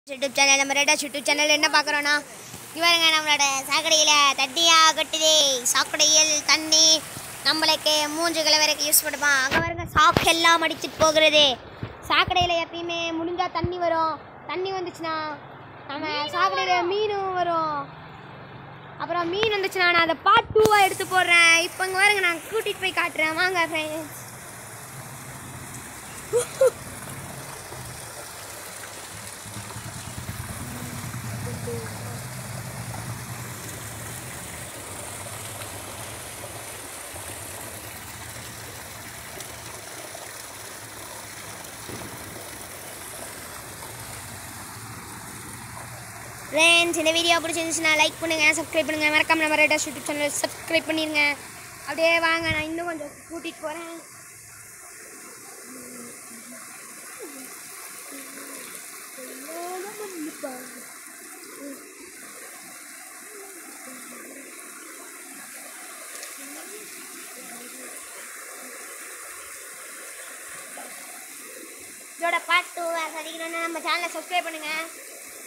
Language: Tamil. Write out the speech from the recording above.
யூடியூப் சேனல் நம்ம ரெடாஸ் யூடியூப் சேனல் என்ன பார்க்குறோன்னா இவருங்க நம்மளோட சாக்கடையில் தண்ணியாக கட்டுதே சாக்கடையில் தண்ணி நம்மளுக்கு மூஞ்சு கலவரைக்கு யூஸ் பண்ணுமா அங்கே பாருங்க சாக்கு எல்லாம் அடிச்சிட்டு போகிறது சாக்கடையில் எப்பயுமே முடிஞ்சா தண்ணி வரும் தண்ணி வந்துச்சுன்னா நம்ம சாக்கடையில் மீனும் வரும் அப்புறம் மீன் வந்துச்சுன்னா நான் அதை பார்ட் டூவாக எடுத்து போடுறேன் இப்போ இங்கே பாருங்க நான் கூட்டிகிட்டு போய் காட்டுறேன் வாங்க ஃப்ரெண்ட்ஸ் ஃப்ரெண்ட்ஸ் இந்த வீடியோ பிடிச்சிருந்துச்சுன்னா லைக் பண்ணுங்க சப்ஸ்கிரைப் பண்ணுங்க மறக்காம நம்ம ரெடாஸ் யூடியூப் சேனல் சப்ஸ்கிரைப் பண்ணிருங்க அப்படியே வாங்க நான் இன்னும் கொஞ்சம் கூட்டிகிட்டு போகிறேன் இதோட பார்ட் டூ சதிக்கணும்னா நம்ம சேனலை சப்ஸ்கிரைப் பண்ணுங்க